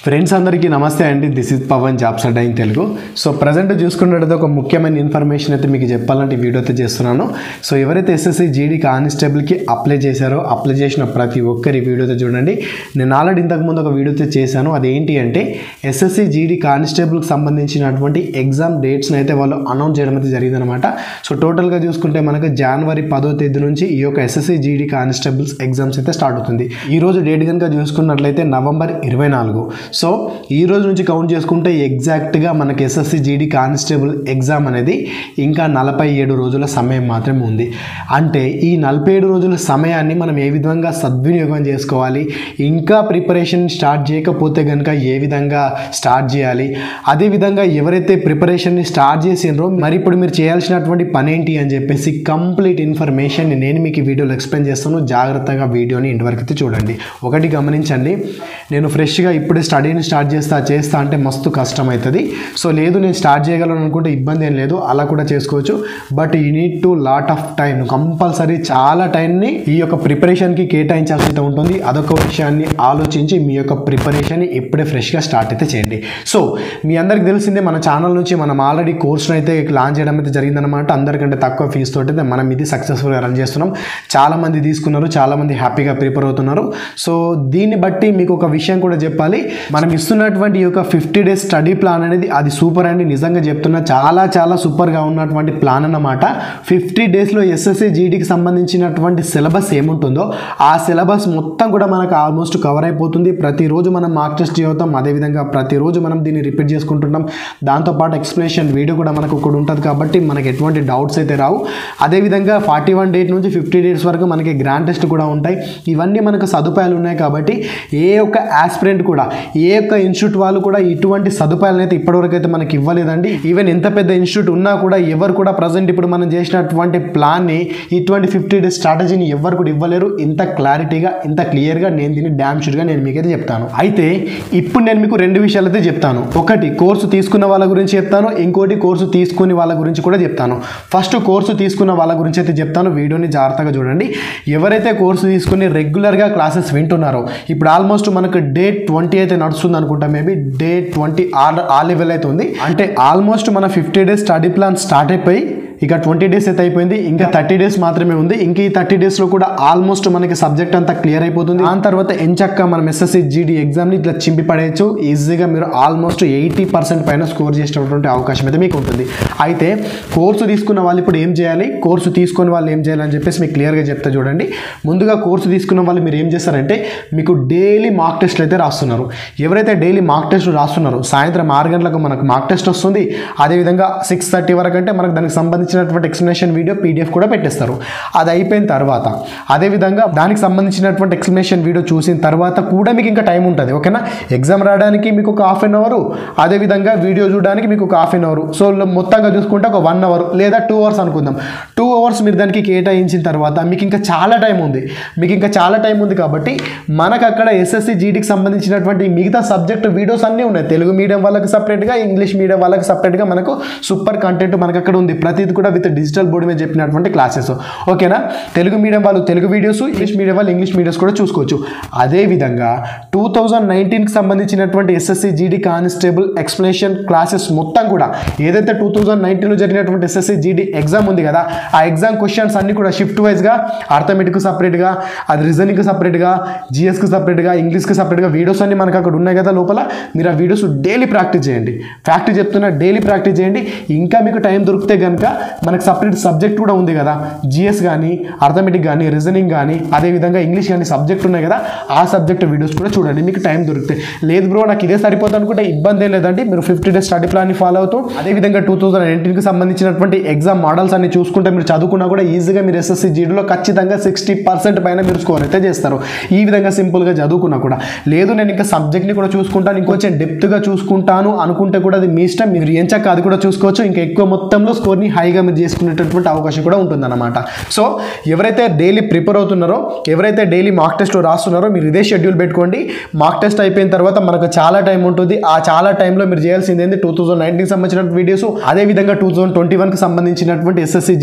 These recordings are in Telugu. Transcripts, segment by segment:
ఫ్రెండ్స్ అందరికీ నమస్తే అండి this is Pavan jobs Adda in Telugu so present చూసుకున్నట్టయితే ఒక ముఖ్యమైన ఇన్ఫర్మేషన్ అయితే మీకు చెప్పాలంటే ఈ వీడియో అయితే చేస్తున్నాను సో ఎవరైతే ఎస్ఎస్సి జీడీ కానిస్టేబుల్కి అప్లై చేశారో అప్లై చేసిన ప్రతి ఒక్కరి వీడియో అయితే చూడండి నేను ఆల్రెడీ ఇంతకుముందు ఒక వీడియో అయితే చేశాను అదేంటి అంటే ఎస్ఎస్సి జీడీ కానిస్టేబుల్కి సంబంధించినటువంటి ఎగ్జామ్ డేట్స్ని అయితే వాళ్ళు అనౌన్స్ చేయడం అయితే జరిగిందనమాట సో టోటల్గా చూసుకుంటే మనకు జనవరి పదో తేదీ నుంచి ఈ యొక్క ఎస్ఎస్సి జీడీ కానిస్టేబుల్స్ ఎగ్జామ్స్ అయితే స్టార్ట్ అవుతుంది ఈ రోజు డేట్ కనుక చూసుకున్నట్లయితే నవంబర్ ఇరవై నాలుగు సో ఈ రోజు నుంచి కౌంట్ చేసుకుంటే ఎగ్జాక్ట్గా మనకి ఎస్ఎస్సి జీడీ కానిస్టేబుల్ ఎగ్జామ్ అనేది ఇంకా నలభై ఏడు రోజుల సమయం మాత్రమే ఉంది అంటే ఈ నలభై ఏడు రోజుల సమయాన్ని మనం ఏ విధంగా సద్వినియోగం చేసుకోవాలి ఇంకా ప్రిపరేషన్ స్టార్ట్ చేయకపోతే కనుక ఏ విధంగా స్టార్ట్ చేయాలి అదేవిధంగా ఎవరైతే ప్రిపరేషన్ని స్టార్ట్ చేసినారో మరి ఇప్పుడు మీరు చేయాల్సినటువంటి పని ఏంటి అని చెప్పేసి కంప్లీట్ ఇన్ఫర్మేషన్ నేను మీకు ఈ వీడియోలో ఎక్స్ప్లెయిన్ చేస్తాను జాగ్రత్తగా వీడియోని ఇంతవరకు అయితే చూడండి ఒకటి గమనించండి నేను ఫ్రెష్గా ఇప్పుడే స్టడీని స్టార్ట్ చేస్తా చేస్తా అంటే మస్తు కష్టం అవుతుంది సో లేదు నేను స్టార్ట్ చేయగలను అనుకుంటే ఇబ్బంది ఏం లేదు అలా కూడా చేసుకోవచ్చు but you need to lot of time compulsory చాలా టైంని ఈ యొక్క ప్రిపరేషన్కి కేటాయించాల్సి అయితే ఉంటుంది అదొక విషయాన్ని ఆలోచించి మీ యొక్క ప్రిపరేషన్ని ఇప్పుడే ఫ్రెష్గా స్టార్ట్ అయితే చేయండి సో మీ అందరికి తెలిసిందే మన ఛానల్ నుంచి మనం ఆల్రెడీ కోర్సును అయితే లాంచ్ చేయడం అయితే జరిగిందనమాట అందరికంటే తక్కువ ఫీజు తోటి అయితే మనం ఇది సక్సెస్ఫుల్గా రన్ చేస్తున్నాం చాలామంది తీసుకున్నారు చాలామంది హ్యాపీగా ప్రిపేర్ అవుతున్నారు సో దీన్ని బట్టి మీకు ఒక విషయం కూడా చెప్పాలి మనం ఇస్తున్నటువంటి ఈ యొక్క ఫిఫ్టీ డేస్ స్టడీ ప్లాన్ అనేది అది సూపర్ అండి నిజంగా చెప్తున్నా చాలా చాలా సూపర్గా ఉన్నటువంటి ప్లాన్ అన్నమాట ఫిఫ్టీ డేస్లో ఎస్ఎస్సి జీడీకి సంబంధించినటువంటి సిలబస్ ఏముంటుందో ఆ సిలబస్ మొత్తం కూడా మనకు ఆల్మోస్ట్ కవర్ అయిపోతుంది ప్రతిరోజు మనం మార్క్ టెస్ట్ చదువుతాం అదేవిధంగా ప్రతిరోజు మనం దీన్ని రిపీట్ చేసుకుంటున్నాం దాంతోపాటు ఎక్స్ప్లెనేషన్ వీడియో కూడా మనకు ఒకటి ఉంటుంది కాబట్టి మనకి ఎటువంటి డౌట్స్ అయితే రావు అదేవిధంగా ఫార్టీ వన్ డేట్ నుంచి ఫిఫ్టీ డేట్స్ వరకు మనకి గ్రాండ్ టెస్ట్ కూడా ఉంటాయి ఇవన్నీ మనకు సదుపాయాలు ఉన్నాయి కాబట్టి ఏ ఒక్క ఆస్పిరెంట్ కూడా ఏ ఒక్క ఇన్స్టిట్యూట్ వాళ్ళు కూడా ఇటువంటి సదుపాయాలను అయితే ఇప్పటివరకు అయితే మనకి ఇవ్వలేదండి ఈవెన్ ఎంత పెద్ద ఇన్స్టిట్యూట్ ఉన్నా కూడా ఎవరు కూడా ప్రజెంట్ ఇప్పుడు మనం చేసినటువంటి ప్లాన్ని ఇటువంటి ఫిఫ్టీ డేస్ స్ట్రాటజీని ఎవరు కూడా ఇవ్వలేరు ఇంత క్లారిటీగా ఇంత క్లియర్గా నేను దీన్ని డ్యామ్ షూర్గా నేను మీకైతే చెప్తాను అయితే ఇప్పుడు నేను మీకు రెండు విషయాలు అయితే చెప్తాను ఒకటి కోర్సు తీసుకున్న వాళ్ళ గురించి చెప్తాను ఇంకోటి కోర్సు తీసుకుని వాళ్ళ గురించి కూడా చెప్తాను ఫస్ట్ కోర్సు తీసుకున్న వాళ్ళ గురించి అయితే చెప్తాను వీడియోని జాగ్రత్తగా చూడండి ఎవరైతే కోర్సు తీసుకుని రెగ్యులర్గా క్లాసెస్ వింటున్నారో ఇప్పుడు ఆల్మోస్ట్ మనకు డే ట్వంటీ అయితే నడుస్తుంది అనుకుంటా మేబీ డే ట్వంటీ ఆల్ ఆ లెవెల్ అయితే ఉంది అంటే ఆల్మోస్ట్ మన fifty days study plan start అయిపోయి ఇక ట్వంటీ డేస్ అయితే అయిపోయింది ఇంకా థర్టీ డేస్ మాత్రమే ఉంది ఇంకా ఈ థర్టీ డేస్లో కూడా ఆల్మోస్ట్ మనకి సబ్జెక్ట్ అంతా క్లియర్ అయిపోతుంది దాని తర్వాత ఎంచక్క మనం ఎస్ఎస్సి జీడీ ఎగ్జామ్ని ఇట్లా చింపి పడేయచ్చు ఈజీగా మీరు ఆల్మోస్ట్ ఎయిటీ పర్సెంట్ పైన స్కోర్ చేసేటటువంటి అవకాశం అయితే మీకు ఉంటుంది అయితే కోర్సు తీసుకున్న వాళ్ళు ఇప్పుడు ఏం చేయాలి కోర్సు తీసుకున్న వాళ్ళు ఏం చేయాలని చెప్పేసి మీకు క్లియర్గా చెప్తా చూడండి ముందుగా కోర్సు తీసుకున్న వాళ్ళు మీరు ఏం చేస్తారంటే మీకు డైలీ మార్క్ టెస్ట్లు అయితే రాస్తున్నారు ఎవరైతే డైలీ మార్క్ టెస్ట్ రాస్తున్నారో సాయంత్రం ఆరు గంటలకు మనకు మార్క్ టెస్ట్ వస్తుంది అదేవిధంగా సిక్స్ థర్టీ వరకు అంటే మనకు దానికి సంబంధించినటువంటి ఎక్స్ప్లెనేషన్ వీడియో పీడిఎఫ్ కూడా పెట్టేస్తారు అది అయిపోయిన తర్వాత అదేవిధంగా దానికి సంబంధించినటువంటి ఎక్స్ప్లెనేషన్ వీడియో చూసిన తర్వాత కూడా మీకు ఇంకా టైం ఉంటుంది ఓకేనా ఎగ్జామ్ రాయడానికి మీకు ఒక హాఫ్ అన్ అవర్ అదేవిధంగా వీడియో చూడడానికి మీకు ఒక హాఫ్ అన్ అవర్ సో మొత్తంగా చూసుకుంటే ఒక వన్ అవర్ లేదా టూ అవర్స్ అనుకుందాం టూ అవర్స్ మీరు దానికి కేటాయించిన తర్వాత మీకు ఇంకా చాలా టైం ఉంది మీకు ఇంకా చాలా టైం ఉంది కాబట్టి మనకు అక్కడ ఎస్ఎస్సి జీడీకి సంబంధించినటువంటి మిగతా సబ్జెక్ట్ వీడియోస్ అన్నీ ఉన్నాయి తెలుగు మీడియం వాళ్ళకి సపరేట్గా ఇంగ్లీష్ మీడియం వాళ్ళకి సపరేట్గా మనకు సూపర్ కంటెంట్ మనకు అక్కడ ఉంది ప్రతిది కూడా విత్ డిజిటల్ బోర్డు మీద చెప్పినటువంటి క్లాసెస్ ఓకేనా తెలుగు మీడియం వాళ్ళు తెలుగు వీడియోస్ ఇంగ్లీష్ మీడియం వాళ్ళు ఇంగ్లీష్ వీడియోస్ కూడా చూసుకోవచ్చు అదేవిధంగా టూ థౌజండ్ నైన్టీన్కి సంబంధించినటువంటి S S C G D constable explanation classes మొత్తం కూడా ఏదైతే టూ థౌజండ్ నైన్టీన్లో జరిగినటువంటి ఎస్ఎస్సి జీడీ ఎగ్జామ్ ఉంది కదా ఆ ఎగ్జామ్ క్వశ్చన్స్ అన్ని కూడా షిఫ్ట్ వైజ్గా అర్థమెటిక్ సపరేట్గా అది రీజనింగ్ సపరేట్గా జిఎస్కి సపరేట్గా ఇంగ్లీష్కి సపరేట్గా వీడియోస్ అన్ని మనకు అక్కడ ఉన్నాయి కదా లోపల మీరు ఆ వీడియోస్ డైలీ ప్రాక్టీస్ చేయండి ఫ్యాక్ట్ చెప్తున్నా డైలీ ప్రాక్టీస్ చేయండి ఇంకా మీకు టైం దొరికితే కనుక మనకు సపరేట్ సబ్జెక్ట్ కూడా ఉంది కదా జిఎస్ కానీ అర్థమెటిక్ కానీ రీజనింగ్ కానీ అదేవిధంగా ఇంగ్లీష్ కానీ సబ్జెక్ట్ ఉన్నాయి కదా ఆ సబ్జెక్ట్ వీడియోస్ కూడా చూడండి మీకు టైం దొరికితే లేదు బ్రో నాకు ఇదే సరిపోతుంది అనుకుంటే ఇబ్బంది ఏం లేదండి మీరు ఫిఫ్టీ డేస్ స్టడీ ప్లాన్ని ఫాలో అవుతూ అదేవిధంగా టూ థౌసండ్ నైన్టీన్కి సంబంధించినటువంటి ఎగ్జామ్ మోడల్స్ అన్ని చూసుకుంటే మీరు చదువుకున్నా కూడా ఈజీగా మీరు ఎస్ఎస్సి జీడీలో ఖచ్చితంగా సిక్స్టీ పర్సెంట్ పైన మీరు స్కోర్ అయితే చేస్తారు ఈ విధంగా సింపుల్గా చదువుకున్నా కూడా లేదు నేను ఇంకా సబ్జెక్ట్ని కూడా చూసుకుంటాను ఇంకొంచెం డెప్త్గా చూసుకుంటాను అనుకుంటే కూడా అది మీ ఇష్టం మీరు ఏం చక్క అది కూడా చూసుకోవచ్చు ఇంకా ఎక్కువ మొత్తంలో స్కోర్ని హైగా మీరు చేసుకునేటటువంటి అవకాశం కూడా ఉంటుందన్నమాట సో ఎవరైతే డైలీ ప్రిపేర్ అవుతున్నారో ఎవరైతే డైలీ మార్క్ టెస్ట్ రాస్తున్నారో మీరు ఇదే షెడ్యూల్ పెట్టుకోండి మార్క్ టెస్ట్ అయిపోయిన తర్వాత మనకు చాలా టైం ఉంటుంది ఆ చాలా టైంలో మీరు చేయాల్సింది ఏంటి టూ థౌసండ్ నైన్టీన్ సంబంధించిన వీడియోస్ అదే విధంగా టూ థౌసండ్ ట్వంటీ వన్కి సంబంధించినటువంటి ఎస్ఎస్సి జీడీ కానీ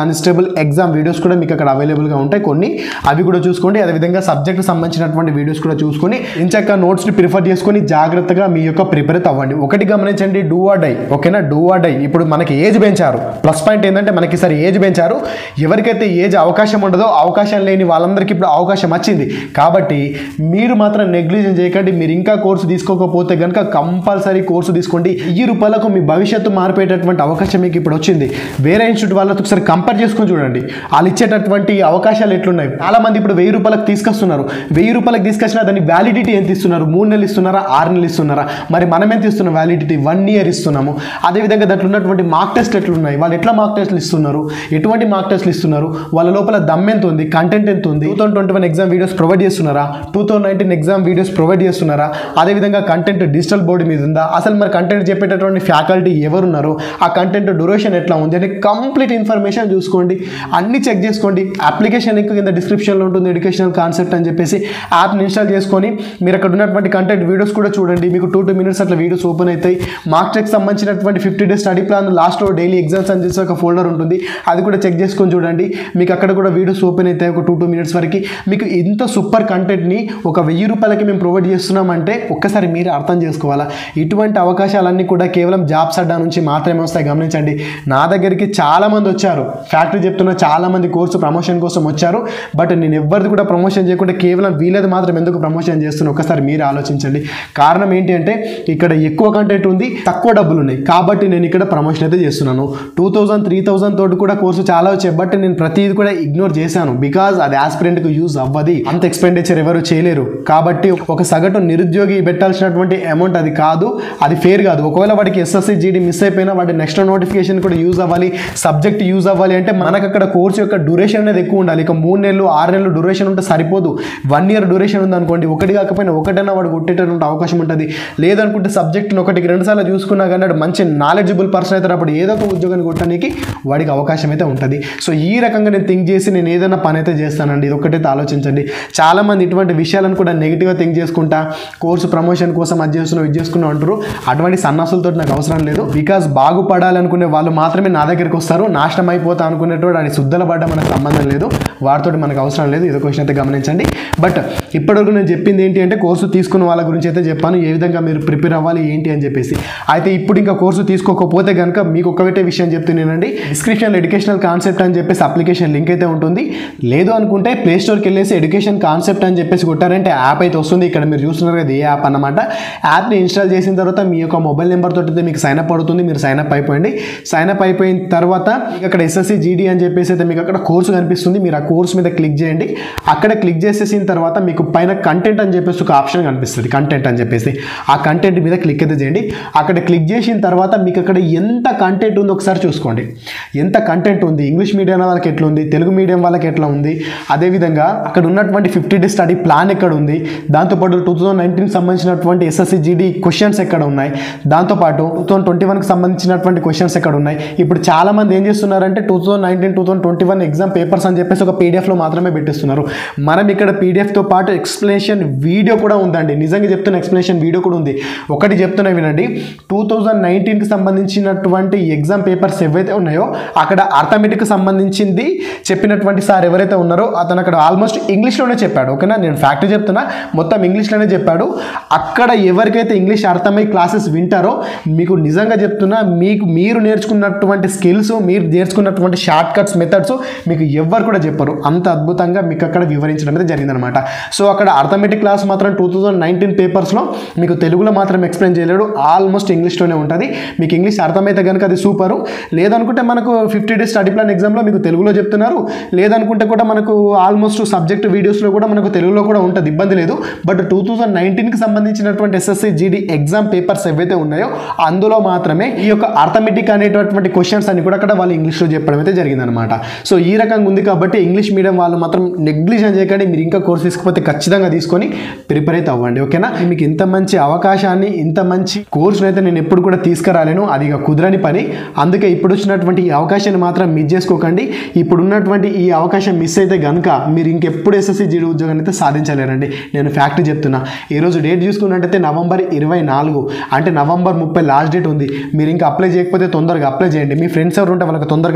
కానిస్టేబుల్ ఎగ్జామ్ వీడియోస్ కూడా మీకు అక్కడ అవైలబుల్గా ఉంటాయి కొన్ని అవి కూడా చూసుకోండి అదేవిధంగా సబ్జెక్ట్ సంబంధించినటువంటి వీడియోస్ కూడా చూసుకొని ఇంచక్క నోట్స్ని ప్రిఫర్ చేసుకొని జాగ్రత్తగా మీ యొక్క ప్రిపేర్ అవ్వండి ఒకటి గమనించండి డూ ఆర్ డై ఓకేనా డూ ఆర్ డై ఇప్పుడు మనకి ఏజ్ పెంచారు ప్లస్ పాయింట్ ఏంటంటే మనకి సరే ఏజ్ పెంచారు ఎవరికైతే ఏజ్ అవకాశం ఉండదో అవకాశం లేని వాళ్ళందరికీ ఇప్పుడు అవకాశం వచ్చింది కాబట్టి మీరు మాత్రం నెగ్లిజెన్స్ చేయకండి మీరు ఇంకా కోర్సు తీసుకోకపోతే కనుక కంపల్సరీ కోర్సు తీసుకోండి వెయ్యి రూపాయలకు మీ భవిష్యత్తు మారిపోయేటటువంటి అవకాశం మీకు ఇప్పుడు వచ్చింది వేరే ఇన్స్టిట్యూట్ వాళ్ళతో ఒకసారి కంపేర్ చేసుకొని చూడండి వాళ్ళు ఇచ్చేటటువంటి అవకాశాలు ఎట్లున్నాయి చాలా మంది ఇప్పుడు వెయ్యి రూపాయలకు తీసుకొస్తున్నారు వెయ్యి రూపాయలకు తీసుకొచ్చినా దాని వ్యాలిడిటీ ఎంత ఇస్తున్నారు మూడు నెలలు ఇస్తున్నారా ఆరు నెలలు ఇస్తున్నారా మరి మనం ఎంత ఇస్తున్నాం వ్యాలిడిటీ వన్ ఇయర్ ఇస్తున్నాము అదేవిధంగా దాంట్లో ఉన్నటువంటి మార్క్ టెస్ట్ ఎట్లున్నాయి వాళ్ళు ఎట్లా మార్క్ టెస్ట్లు ఇస్తున్నారు ఎటువంటి మార్క్ టెస్ట్లు ఇస్తున్నారు వాళ్ళ లోపల దమ్ ఎంత ఉంది కంటెంట్ ఎంత ఉంది two thousand twenty one exam videos provide చేస్తున్నారా two thousand nineteen exam videos provide చేస్తున్నారా అదేవిధంగా కంటెంట్ డిజిటల్ బోర్డు మీద ఉందా అసలు మరి కంటెంట్ చెప్పేటటువంటి ఫ్యాకల్టీ ఎవరున్నారు ఆ కంటెంట్ డ్యూరేషన్ ఎట్లా ఉంది అంటే కంప్లీట్ ఇన్ఫర్మేషన్ చూసుకోండి అన్ని చెక్ చేసుకోండి అప్లికేషన్ లింక్ కింద డిస్క్రిప్షన్లో ఉంటుంది ఎడ్యుకేషనల్ కాన్సెప్ట్ అని చెప్పేసి యాప్ని ఇన్స్టాల్ చేసుకొని మీరు అక్కడ ఉన్నటువంటి కంటెంట్ వీడియోస్ కూడా చూడండి మీకు టూ టూ మినిట్స్ అట్లా వీడియోస్ ఓపెన్ అవుతాయి మార్క్ టెక్ సంబంధించినటువంటి ఫిఫ్టీ డేస్ స్టడీ ప్లాన్ లాస్ట్లో డైలీ ఎగ్జామ్స్ అని చెప్పేసి ఒక ఫోల్డర్ ఉంటుంది అది కూడా చెక్ చేసుకొని చూడండి మీకు అక్కడ కూడా వీడియోస్ ఓపెన్ అవుతాయి ఒక టూ టూ మినిట్స్ వరకు మీకు ఇంత సూపర్ కంటెంట్ని ఒక వెయ్యి రూపాయలకి మేము ప్రొవైడ్ చేస్తున్నామంటే ఒక్కసారి మీరు అర్థం చేసుకోవాలా ఇటువంటి అవకాశాలన్నీ కూడా కేవలం జాబ్స్ అడ్డా నుంచి మాత్రమే వస్తాయి గమనించండి నా దగ్గరికి చాలా మంది వచ్చారు ఫ్యాక్టరీ చెప్తున్న చాలా మంది కోర్సు ప్రమోషన్ కోసం వచ్చారు బట్ నేను ఎవరిది కూడా ప్రమోషన్ చేయకుండా కేవలం వీళ్ళది మాత్రం ఎందుకు ప్రమోషన్ చేస్తున్నా ఒకసారి మీరు ఆలోచించండి కారణం ఏంటి అంటే ఇక్కడ ఎక్కువ కంటెంట్ ఉంది తక్కువ డబ్బులు ఉన్నాయి కాబట్టి నేను ఇక్కడ ప్రమోషన్ అయితే చేస్తున్నాను టూ థౌసండ్ త్రీ థౌసండ్ తోటి కూడా కోర్సు చాలా వచ్చాయి బట్ నేను ప్రతిది కూడా ఇగ్నోర్ చేశాను బికాజ్ అది ఆస్పిరెంట్కి యూజ్ అవ్వది అంత ఎక్స్పెండిచర్ ఎవరు చేయలేరు కాబట్టి ఒక సగటు నిరుద్యోగి పెట్టాల్సినటువంటి అమౌంట్ అది కాదు అది ఫేర్ కాదు ఒకవేళ వాడికి ఎస్ఎస్సి జీడీ మిస్ అయిపోయినా వాడి నెక్స్ట్ నోటిఫికేషన్ కూడా యూజ్ అవ్వాలి సబ్జెక్ట్ యూజ్ అవ్వాలి అంటే మనకు అక్కడ కోర్సు యొక్క డ్యూరేషన్ అనేది ఎక్కువ ఉండాలి ఇక మూడు నెలలు ఆరు నెలలు డ్యూరేషన్ ఉంటే సరిపోదు వన్ ఇయర్ డ్యూరేషన్ ఉంది అనుకోండి ఒకటి కాకపోయినా ఒకటైనా వాడు కొట్టేటటువంటి అవకాశం ఉంటుంది లేదనుకుంటే సబ్జెక్ట్ని ఒకటికి రెండు సార్లు చూసుకున్నా కానీ వాడు మంచి నాలెడ్జబుల్ పర్సన్ అవుతాడు అప్పుడు ఏదో ఒక ఉద్యోగాన్ని కొట్టడానికి వాడికి అవకాశం అయితే ఉంటుంది సో ఈ రకంగా నేను థింక్ చేసి నేను ఏదైనా పని అయితే చేస్తానండి ఇది ఒకటైతే ఆలోచించండి చాలామంది ఇటువంటి విషయాలను కూడా నెగిటివ్గా థింక్ చేసుకుంటా కోర్సు ప్రమోషన్ కోసం అది చేస్తున్నావు ఇది చేసుకున్నావు అంటారు అటువంటి సన్నాసులతో నాకు అవసరం లేదు బికాజ్ బాగుపడాలనుకునే వాళ్ళు మాత్రమే నా దగ్గరికి వస్తారు నాశనం అయిపోతా అనుకునేటోడు అది శుద్ధల పడ్డ మనకు సంబంధం లేదు వారితో మనకు అవసరం లేదు ఇది క్వశ్చన్ అయితే గమనించండి బట్ ఇప్పటివరకు నేను చెప్పింది ఏంటి అంటే కోర్సు తీసుకున్న వాళ్ళ గురించి అయితే చెప్పాను ఏ విధంగా మీరు ప్రిపేర్ అవ్వాలి ఏంటి అని చెప్పేసి అయితే ఇప్పుడు ఇంకా కోర్సు తీసుకోకపోతే కనుక మీకు ఒకటే విషయం చెప్తున్నానండి డిస్క్రిప్షన్లో ఎడ్యుకేషనల్ కాన్సెప్ట్ అని చెప్పేసి అప్లికేషన్ లింక్ అయితే ఉంటుంది లేదు అనుకుంటే ప్లే స్టోర్కి వెళ్ళేసి ఎడ్యుకేషన్ కాన్సెప్ట్ అని చెప్పేసి కొట్టారంటే యాప్ అయితే వస్తుంది ఇక్కడ మీరు చూస్తున్నారు కదా ఏ యాప్ అన్నమాట యాప్ని ఇన్స్టాల్ చేసిన తర్వాత మీ యొక్క మొబైల్ నెంబర్ తోటి అయితే మీకు సైన్ అప్ అవుతుంది మీరు సైన్ అప్ అయిపోయింది సైన్ అప్ అయిపోయిన తర్వాత మీకు అక్కడ ఎస్ఎస్సి జీడీ అని చెప్పేసి అయితే మీకు అక్కడ కోర్సు కనిపిస్తుంది మీరు ఆ కోర్స్ మీద క్లిక్ చేయండి అక్కడ క్లిక్ చేసేసిన తర్వాత మీకు పైన కంటెంట్ అని చెప్పేసి ఒక ఆప్షన్ కనిపిస్తుంది కంటెంట్ అని చెప్పేసి ఆ కంటెంట్ మీద క్లిక్ అయితే చేయండి అక్కడ క్లిక్ చేసిన తర్వాత మీకు అక్కడ ఎంత కంటెంట్ ఉందో ఒకసారి చూసుకోండి ఎంత కంటెంట్ ఉంది ఇంగ్లీష్ మీడియం వాళ్ళకి ఎట్లా ఉంది తెలుగు మీడియం వాళ్ళకి ఎట్లా ఉంది అదేవిధంగా అక్కడ ఉన్నటువంటి ఫిఫ్టీ డేస్ స్టడీ ప్లాన్ ఎక్కడ ఉంది దాంతోపాటు టూ థౌసండ్ నైన్టీన్ సంబంధించినటువంటి ఎస్ఎస్సి జీడీ క్వశ్చన్స్ ఎక్కడ ఉన్నాయి దాంతోపాటు టూ థౌసండ్ ట్వంటీ వన్కి సంబంధించినటువంటి క్వశ్చన్స్ ఎక్కడ ఉన్నాయి ఇప్పుడు చాలా మంది ఏం చేస్తున్నారంటే two thousand nineteen two thousand twenty one exam papers అని చెప్పేసి ఒక పీడిఎఫ్లో మాత్రమే పెట్టిస్తున్నారు మనం ఇక్కడ పీడిఎఫ్తో పాటు ఎక్స్ప్లెనేషన్ వీడియో కూడా ఉందండి నిజంగా చెప్తున్న ఎక్స్ప్లెనేషన్ వీడియో కూడా ఉంది ఒకటి చెప్తున్నా వినండి టూ థౌజండ్ నైన్టీన్కి సంబంధించినటువంటి ఎగ్జామ్ పేపర్స్ ఏవైతే ఉన్నాయో అక్కడ అర్థమెటిక్ సంబంధించింది చెప్పినటువంటి సార్ ఎవరైతే ఉన్నారో అతను అక్కడ ఆల్మోస్ట్ ఇంగ్లీష్లోనే చెప్పాడు ఓకేనా నేను ఫ్యాక్ట్ చెప్తున్నా మొత్తం ఇంగ్లీష్లోనే చెప్పాడు అక్కడ ఎవరికైతే ఇంగ్లీష్ అర్థమై క్లాసెస్ వింటారో మీకు నిజంగా చెప్తున్నా మీకు మీరు నేర్చుకున్నటువంటి స్కిల్స్ మీరు నేర్చుకున్నటువంటి షార్ట్ కట్స్ మెథడ్స్ మీకు ఎవ్వరు కూడా చెప్పరు అంత అద్భుతంగా మీకు అక్కడ వివరించడం అయితే జరిగిందనమాట సో అక్కడ అర్థమెటిక్ క్లాస్ మాత్రం టూ థౌజండ్ నైన్టీన్ పేపర్స్లో మీకు తెలుగులో మాత్రం ఎక్స్ప్లెయిన్ చేయలేడు ఆల్మోస్ట్ ఇంగ్లీష్లోనే ఉంటుంది మీకు ఇంగ్లీష్ అర్థమైతే కనుక అది సూపరు లేదనుకుంటే మనకు ఫిఫ్టీ డేస్ స్టడీ ప్లాన్ ఎగ్జామ్లో మీకు తెలుగులో చెప్తున్నారు లేదనుకుంటే కూడా మనకు ఆల్మోస్ట్ సబ్జెక్ట్ వీడియోస్లో కూడా మనకు తెలుగులో కూడా ఉంటుంది ఇబ్బంది లేదు బట్ టూ థౌజండ్ నైన్టీన్కి సంబంధించినటువంటి ఎస్ఎస్సి జీడీ ఎగ్జామ్ పేపర్స్ ఏవైతే ఉన్నాయో అందులో మాత్రమే ఈ యొక్క అర్థమెటిక్ అనేటటువంటి క్వశ్చన్స్ అని కూడా అక్కడ వాళ్ళు ఇంగ్లీష్లో చెప్పడం అయితే జరిగిందనమాట సో ఈ రకంగా ఉంది కాబట్టి ఇంగ్లీష్ మీడియం వాళ్ళు మాత్రం నెగ్లిజెన్స్ చేయకండి మీరు ఇంకా కోర్స్ తీసుకపోతే ఖచ్చితంగా తీసుకొని ప్రిపేర్ అయితే అవ్వండి ఓకేనా మీకు ఇంత మంచి అవకాశాన్ని ఇంత మంచి కోర్సును అయితే నేను ఎప్పుడు కూడా తీసుకురాలేను అది ఇక కుదరని పని అందుకే ఇప్పుడు వచ్చినటువంటి ఈ అవకాశాన్ని మాత్రం మిస్ చేసుకోకండి ఇప్పుడు ఉన్నటువంటి ఈ అవకాశం మిస్ అయితే కనుక మీరు ఇంకెప్పుడు ఎస్ఎస్సి జీడీ ఉద్యోగాన్ని అయితే సాధించలేరండి నేను ఫ్యాక్ట్ చెప్తున్నా ఈరోజు డేట్ చూసుకున్నట్టయితే నవంబర్ ఇరవై నాలుగు అంటే నవంబర్ ముప్పై లాస్ట్ డేట్ ఉంది మీరు ఇంకా అప్లై చేయకపోతే తొందరగా అప్లై చేయండి మీ ఫ్రెండ్స్ ఎవరు ఉంటే వాళ్ళకి తొందరగా చెప్పండి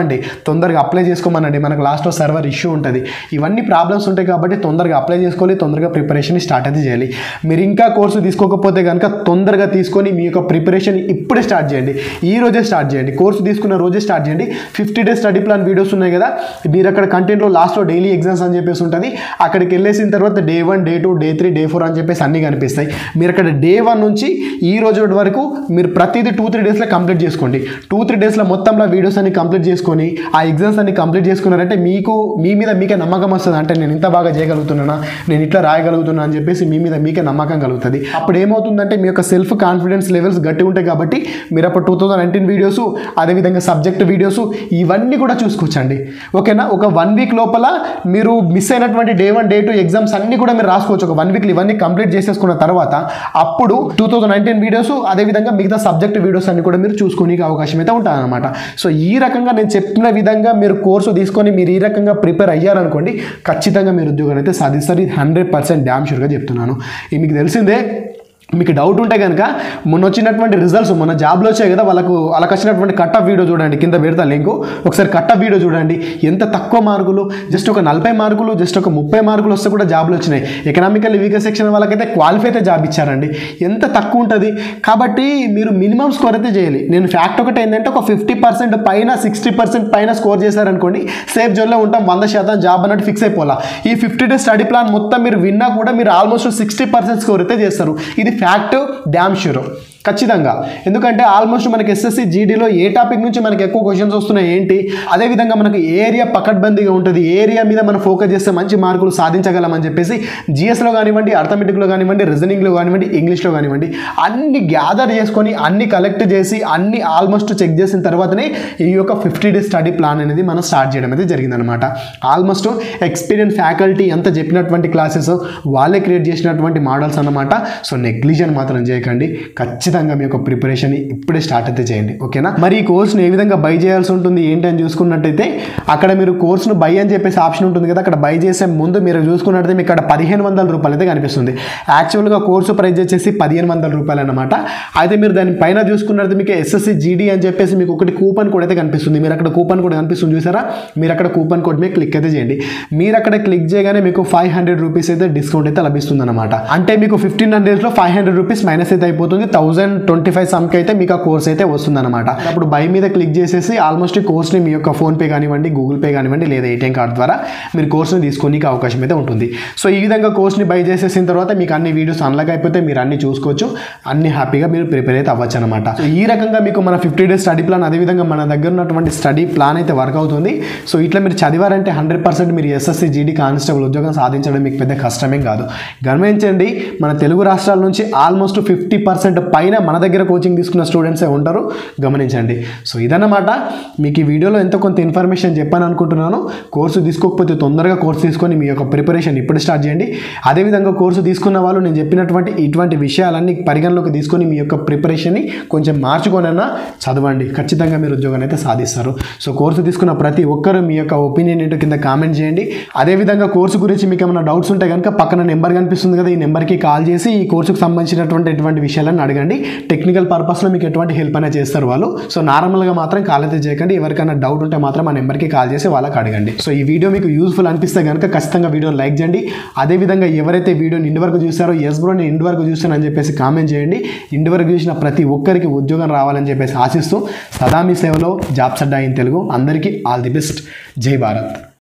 చదవండి తొందరగా అప్లై చేసుకోమనండి మనకు లాస్ట్లో సర్వర్ ఇష్యూ ఉంటుంది ఇవన్నీ ప్రాబ్లమ్స్ ఉంటాయి కాబట్టి తొందరగా అప్లై చేసుకోవాలి తొందరగా ప్రిపరేషన్ స్టార్ట్ అయితే చేయాలి మీరు ఇంకా కోర్సు తీసుకోకపోతే కనుక తొందరగా తీసుకొని మీ యొక్క ప్రిపరేషన్ ఇప్పుడే స్టార్ట్ చేయండి ఈ రోజే స్టార్ట్ చేయండి కోర్సు తీసుకున్న రోజే స్టార్ట్ చేయండి fifty days study plan videos ఉన్నాయి కదా మీరు అక్కడ కంటెంట్లో లాస్ట్లో డైలీ ఎగ్జామ్స్ అని చెప్పేసి ఉంటుంది అక్కడికి వెళ్ళేసిన తర్వాత day one day two day three day four అని చెప్పేసి అన్నీ కనిపిస్తాయి మీరు అక్కడ డే వన్ నుంచి ఈ రోజు వరకు మీరు ప్రతిదీ టూ త్రీ డేస్లో కంప్లీట్ చేసుకోండి టూ త్రీ డేస్లో మొత్తంలో వీడియోస్ అన్ని కంప్లీట్ చేసుకొని ఆ ఎగ్జామ్స్ అన్ని కంప్లీట్ చేసుకున్నారంటే మీకు మీ మీద మీకే నమ్మకం వస్తుంది అంటే నేను ఇంత బాగా చేయగలుగుతున్నానా నేను ఇట్లా రాయగలుగుతున్నా అని చెప్పేసి మీ మీద మీకే నమ్మకం కలుగుతుంది అప్పుడు ఏమవుతుందంటే మీ యొక్క సెల్ఫ్ కాన్ఫిడెన్స్ లెవెల్స్ గట్టి ఉంటాయి కాబట్టి మీరు అప్పుడు టూ థౌజండ్ నైన్టీన్ వీడియోస్ అదేవిధంగా సబ్జెక్ట్ వీడియోస్ ఇవన్నీ కూడా చూసుకోవచ్చండి ఓకేనా ఒక వన్ వీక్ లోపల మీరు మిస్ అయినటువంటి day one day two exams అన్ని కూడా మీరు రాసుకోవచ్చు ఒక వన్ వీక్లో ఇవన్నీ కంప్లీట్ చేసేసుకున్న తర్వాత అప్పుడు టూ థౌజండ్ నైన్టీన్ వీడియోస్ అదేవిధంగా మిగతా సబ్జెక్ట్ వీడియోస్ అన్ని కూడా మీరు చూసుకోనికి అవకాశం అయితే ఉంటుందన్నమాట సో ఈ రకంగా నేను చెప్పిన విధంగా మీరు కోర్సు తీసుకొని మీరు ఈ రకంగా ప్రిపేర్ అయ్యారనుకోండి ఖచ్చితంగా మీరు ఉద్యోగాన్ని అయితే సాధిస్తారు ఇది హండ్రెడ్ పర్సెంట్ డ్యామ్ షూర్గా చెప్తున్నాను ఇది మీకు తెలిసిందే మీకు డౌట్ ఉంటే కనుక మొన్న వచ్చినటువంటి రిజల్ట్స్ మొన్న జాబ్లో వచ్చాయి కదా వాళ్ళకు వాళ్ళకి వచ్చినటువంటి కట్ ఆఫ్ వీడియో చూడండి కింద పెడతా లింకు ఒకసారి కట్ ఆఫ్ వీడియో చూడండి ఎంత తక్కువ మార్కులు జస్ట్ ఒక నలభై మార్కులు జస్ట్ ఒక ముప్పై మార్కులు వస్తే కూడా జాబ్లు వచ్చినాయి ఎకనామికల్ వీకర్ సెక్షన్ వాళ్ళకైతే క్వాలిఫై అయితే జాబ్ ఇచ్చారండి ఎంత తక్కువ ఉంటుంది కాబట్టి మీరు మినిమం స్కోర్ అయితే చేయాలి నేను ఫ్యాక్ట్ ఒకటి ఏంటంటే ఒక ఫిఫ్టీ పర్సెంట్ పైన సిక్స్టీ పర్సెంట్ పైన స్కోర్ చేశారనుకోండి సేఫ్ జోన్లో ఉంటాం వంద శాతం జాబ్ అన్నట్టు ఫిక్స్ అయిపోలా ఈ ఫిఫ్టీ డేస్ స్టడీ ప్లాన్ మొత్తం మీరు విన్నా కూడా మీరు ఆల్మోస్ట్ సిక్స్టీ పర్సెంట్ స్కోర్ అయితే చేస్తారు ఇది ఫ్యాక్ట్ డ్యామ్ షూర్ ఖచ్చితంగా ఎందుకంటే ఆల్మోస్ట్ మనకి ఎస్ఎస్సి జీడీలో ఏ టాపిక్ నుంచి మనకి ఎక్కువ క్వశ్చన్స్ వస్తున్నాయి ఏంటి అదేవిధంగా మనకు ఏ ఏరియా పకడ్బందీగా ఉంటుంది ఏ ఏరియా మీద మనం ఫోకస్ చేస్తే మంచి మార్కులు సాధించగలమని చెప్పేసి జిఎస్లో కానివ్వండి అర్థమెటిక్లో కానివ్వండి రీజనింగ్లో కానివ్వండి ఇంగ్లీష్లో కానివ్వండి అన్ని గ్యాదర్ చేసుకొని అన్ని కలెక్ట్ చేసి అన్ని ఆల్మోస్ట్ చెక్ చేసిన తర్వాతనే ఈ యొక్క ఫిఫ్టీ డేస్ స్టడీ ప్లాన్ అనేది మనం స్టార్ట్ చేయడం అయితే జరిగిందనమాట ఆల్మోస్ట్ ఎక్స్పీరియన్స్ ఫ్యాకల్టీ ఎంత చెప్పినటువంటి క్లాసెస్ వాళ్ళే క్రియేట్ చేసినటువంటి మోడల్స్ అన్నమాట సో నెగ్లిజన్ మాత్రం చేయకండి ఖచ్చితంగా మీ యొక్క ప్రిపరేషన్ ఇప్పుడే స్టార్ట్ అయితే చేయండి ఓకేనా మరి ఈ కోర్స్ని ఏ విధంగా బై చేయాల్సి ఉంటుంది ఏంటి అని చూసుకున్నట్టయితే అక్కడ మీరు కోర్సును బై అని చెప్పేసి ఆప్షన్ ఉంటుంది కదా అక్కడ బై చేసే ముందు మీరు చూసుకున్నట్టయితే మీకు అక్కడ పదిహేను వందల రూపాయలు అయితే కనిపిస్తుంది యాక్చువల్గా కోర్సు ప్రైస్ వచ్చేసి పదిహేను వందల రూపాయలు అనమాట అయితే మీరు దాని పైన చూసుకున్నట్టు మీకు ఎస్ఎస్సి జీడీ అని చెప్పేసి మీకు ఒకటి కూపన్ కోడ్ అయితే కనిపిస్తుంది మీరు అక్కడ కూపన్ కోడ్ కనిపిస్తుంది చూసారా మీరు అక్కడ కూపన్ కోడ్ మీద క్లిక్ అయితే చేయండి మీరు అక్కడ క్లిక్ చేయగానే మీకు ఫైవ్ హండ్రెడ్ రూపీస్ అయితే డిస్కౌంట్ అయితే లభిస్తుంది అనమాట అంటే మీకు ఫిఫ్టీన్ హండ్రెడ్స్లో ఫైవ్ హండ్రెడ్ రూపీస్ మైనస్ అయితే అయిపోతుంది థౌసండ్ ట్వంటీ ఫైవ్ సమ్కి అయితే మీకు ఆ కోర్స్ అయితే వస్తుంది అనమాట అప్పుడు బై మీద క్లిక్ చేసేసి ఆల్మోస్ట్ కోర్స్ని మీ యొక్క ఫోన్పే కానివ్వండి గూగుల్ పే కానివ్వండి లేదా ఏటీఎం కార్డ్ ద్వారా మీరు కోర్స్ని తీసుకోనికి అవకాశం అయితే ఉంటుంది సో ఈ విధంగా కోర్స్ని బై చేసేసిన తర్వాత మీకు అన్ని వీడియోస్ అన్లాక్ అయిపోతే మీరు అన్ని చూసుకోవచ్చు అన్ని హ్యాపీగా మీరు ప్రిపేర్ అయితే అవ్వచ్చు అనమాట సో ఈ రకంగా మీకు మన ఫిఫ్టీ డేస్ స్టడీ ప్లాన్ అదేవిధంగా మన దగ్గర ఉన్నటువంటి స్టడీ ప్లాన్ అయితే వర్క్ అవుతుంది సో ఇట్లా మీరు చదివారంటే హండ్రెడ్ పర్సెంట్ మీరు ఎస్ఎస్సి జీడీ కానిస్టేబుల్ ఉద్యోగం సాధించడం మీకు పెద్ద కష్టమేం కాదు గమనించండి మన తెలుగు రాష్ట్రాల నుంచి ఆల్మోస్ట్ ఫిఫ్టీ పర్సెంట్ పైన మన దగ్గర కోచింగ్ తీసుకున్న స్టూడెంట్సే ఉంటారు గమనించండి సో ఇదన్నమాట మీకు ఈ వీడియోలో ఎంతో కొంత ఇన్ఫర్మేషన్ చెప్పాను అనుకుంటున్నాను కోర్సు తీసుకోకపోతే తొందరగా కోర్సు తీసుకొని మీ యొక్క ప్రిపరేషన్ ఇప్పుడు స్టార్ట్ చేయండి అదేవిధంగా కోర్సు తీసుకున్న వాళ్ళు నేను చెప్పినటువంటి ఇటువంటి విషయాలన్నీ పరిగణలోకి తీసుకొని మీ యొక్క ప్రిపరేషన్ని కొంచెం మార్చుకొనైనా చదవండి ఖచ్చితంగా మీరు ఉద్యోగాన్ని అయితే సాధిస్తారు సో కోర్సు తీసుకున్న ప్రతి ఒక్కరు మీ యొక్క ఒపీనియన్ ఏంటో కింద కామెంట్ చేయండి అదేవిధంగా కోర్సు గురించి మీకు ఏమైనా డౌట్స్ ఉంటే కనుక పక్కన నెంబర్ కనిపిస్తుంది కదా ఈ నెంబర్కి కాల్ చేసి ఈ కోర్సుకు సంబంధించినటువంటి ఎటువంటి విషయాలను అడగండి టెక్నికల్ పర్పస్లో మీకు ఎటువంటి హెల్ప్ అనేది చేస్తారు వాళ్ళు సో నార్మల్గా మాత్రం కాల్ అయితే చేయకండి ఎవరికైనా డౌట్ ఉంటే మాత్రం ఆ నెంబర్కి కాల్ చేసి వాళ్ళకి అడగండి సో ఈ వీడియో మీకు యూస్ఫుల్ అనిపిస్తే కనుక ఖచ్చితంగా వీడియోని లైక్ చేయండి అదేవిధంగా ఎవరైతే వీడియోని ఇంటి వరకు చూస్తారో ఎస్ బ్రో నేను ఇంటి వరకు చూస్తాను అని చెప్పేసి కామెంట్ చేయండి ఇంటి వరకు చూసిన ప్రతి ఒక్కరికి ఉద్యోగం రావాలని చెప్పేసి ఆశిస్తూ సదా మీ సేవలో జాబ్స్ అడ్డా ఇన్ తెలుగు అందరికీ ఆల్ ది బెస్ట్ జై భారత్